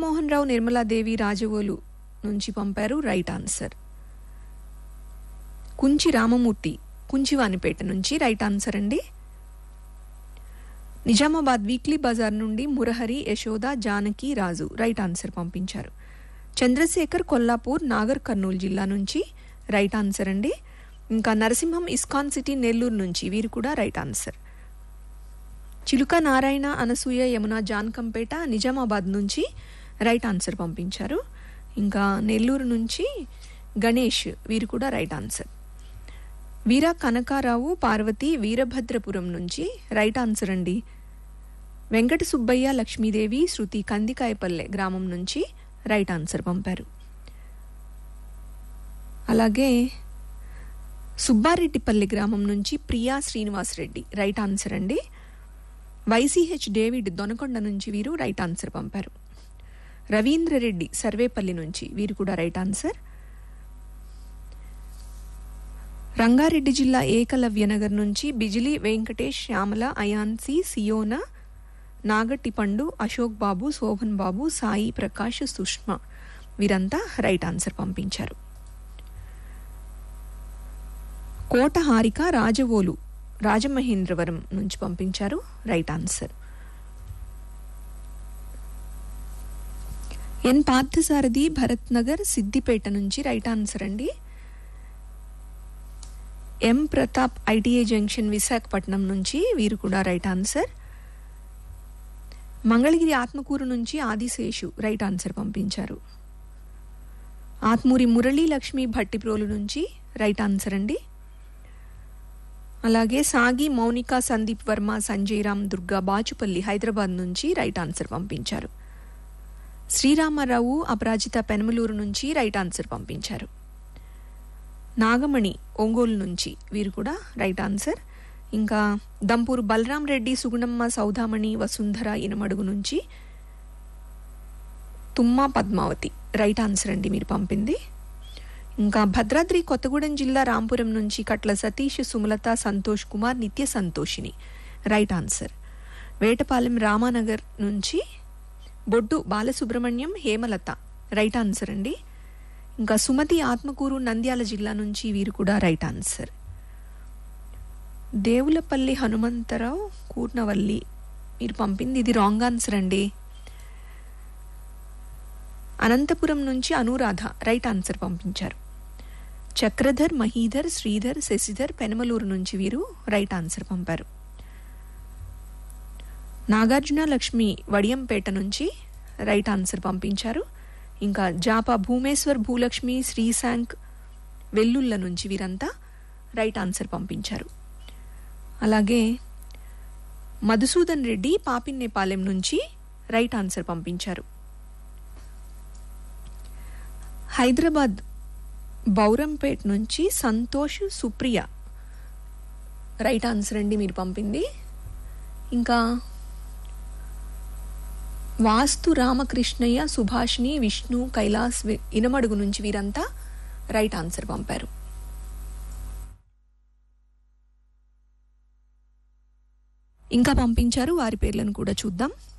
జగన్మోహన్ రావు నిర్మలాదేవి రాజవోలు నుంచి పంపారు right answer Kunchi Ramamurthy Kunchivanipeta నుంచి రైట్ ఆన్సర్ అండి నిజామాబాద్ వీక్లీ బజార్ నుండి మురహరి యశోద జానకి రాజు రైట్ ఆన్సర్ పంపించారు చంద్రశేఖర్ కొల్లాపూర్ నాగర్ కర్నూలు జిల్లా నుంచి రైట్ ఆన్సర్ అండి ఇంకా నరసింహం ఇస్కాన్ సిటీ నెల్లూరు నుంచి వీరు కూడా రైట్ ఆన్సర్ చిలుక నారాయణ అనసూయ యమున జాన్కంపేట నిజామాబాద్ నుంచి రైట్ ఆన్సర్ పంపించారు ఇంకా నెల్లూరు నుంచి గణేష్ వీరు కూడా రైట్ ఆన్సర్ వీర కనకారావు పార్వతి వీరభద్రపురం నుంచి రైట్ ఆన్సర్ అండి వెంకట సుబ్బయ్య లక్ష్మీదేవి శృతి కందికాయపల్లె గ్రామం నుంచి రైట్ ఆన్సర్ పంపారు అలాగే సుబ్బారెడ్డిపల్లి గ్రామం నుంచి ప్రియా శ్రీనివాస్ రెడ్డి రైట్ ఆన్సర్ అండి వైసీహెచ్ డేవిడ్ దొనకొండ నుంచి వీరు రైట్ ఆన్సర్ పంపారు రవీంద్ర రెడ్డి సర్వేపల్లి నుంచి వీరు కూడా రైట్ ఆన్సర్ రంగారెడ్డి జిల్లా ఏకలవ్యనగర్ నుంచి బిజిలి వెంకటేష్ శ్యామల అయాన్సి సియోనా నాగట్టి పండు అశోక్ బాబు శోభన్ బాబు సాయి ప్రకాష్ సుష్మా వీరంతా రైట్ ఆన్సర్ పంపించారు కోట హారిక రాజవోలు రాజమహేంద్రవరం నుంచి పంపించారు right answer N Parthasarathi Bharat Nagar Siddipet నుంచి రైట్ ఆన్సర్ అండి M Pratap ITI junction Visakhapatnam నుంచి వీరు కూడా రైట్ ఆన్సర్ మంగళగిరి ఆత్మకూరు నుంచి ఆదిశేషు రైట్ ఆన్సర్ పంపించారు ఆత్మూరి మురళీ లక్ష్మి భట్టిప్రోలు నుంచి రైట్ ఆన్సర్ అండి అలాగే సాగి మౌనిక సందీప్ వర్మ సంజయ్ రామ్ దుర్గా బాచుపల్లి హైదరాబాద్ నుంచి రైట్ ఆన్సర్ పంపించారు శ్రీరామారావు అపరాజిత పెనమలూరు నుంచి రైట్ ఆన్సర్ పంపించారు నాగమణి ఒంగోలు నుంచి వీరు కూడా రైట్ ఆన్సర్ ఇంకా దంపూరు బలరాం రెడ్డి సుగుణమ్మ సౌదామణి వసుంధర ఇనమడుగు నుంచి తుమ్మా పద్మావతి రైట్ ఆన్సర్ అండి మీరు పంపింది ఇంకా భద్రాద్రి కొత్తగూడెం జిల్లా రాంపురం నుంచి కట్ల సతీష్ సుమలత సంతోష్ కుమార్ నిత్య సంతోషిని రైట్ ఆన్సర్ వేటపాలెం రామానగర్ నుంచి బొడ్డు బాలసుబ్రహ్మణ్యం హేమలత రైట్ ఆన్సర్ అండి ఇంకా సుమతి ఆత్మకూరు నంద్యాల జిల్లా నుంచి వీరు కూడా రైట్ ఆన్సర్ దేవులపల్లి హనుమంతరావు కూర్నవల్లి మీరు పంపింది ఇది రాంగ్ ఆన్సర్ అండి అనంతపురం నుంచి అనురాధ రైట్ ఆన్సర్ పంపించారు చక్రధర్ మహీధర్ శ్రీధర్ శశిధర్ పెనమలూరు నుంచి వీరు రైట్ ఆన్సర్ పంపారు నాగార్జున లక్ష్మి వడియంపేట నుంచి రైట్ ఆన్సర్ పంపించారు ఇంకా జాపా భూమేశ్వర్ భూలక్ష్మి శ్రీశాంక్ వెల్లుల్ల నుంచి వీరంతా రైట్ ఆన్సర్ పంపించారు అలాగే మధుసూదన్ రెడ్డి పాపిన్నేపాలెం నుంచి రైట్ ఆన్సర్ పంపించారు హైదరాబాద్ బౌరంపేట్ నుంచి సంతోష్ సుప్రియ రైట్ ఆన్సర్ అండి మీరు పంపింది ఇంకా వాస్తు రామకృష్ణయ్య సుభాష్ని విష్ణు కైలాస్ వి- ఇనమడుగు నుంచి వీరంతా రైట్ ఆన్సర్ పంపారు ఇంకా పంపించారు వారి పేర్లను కూడా చూద్దాం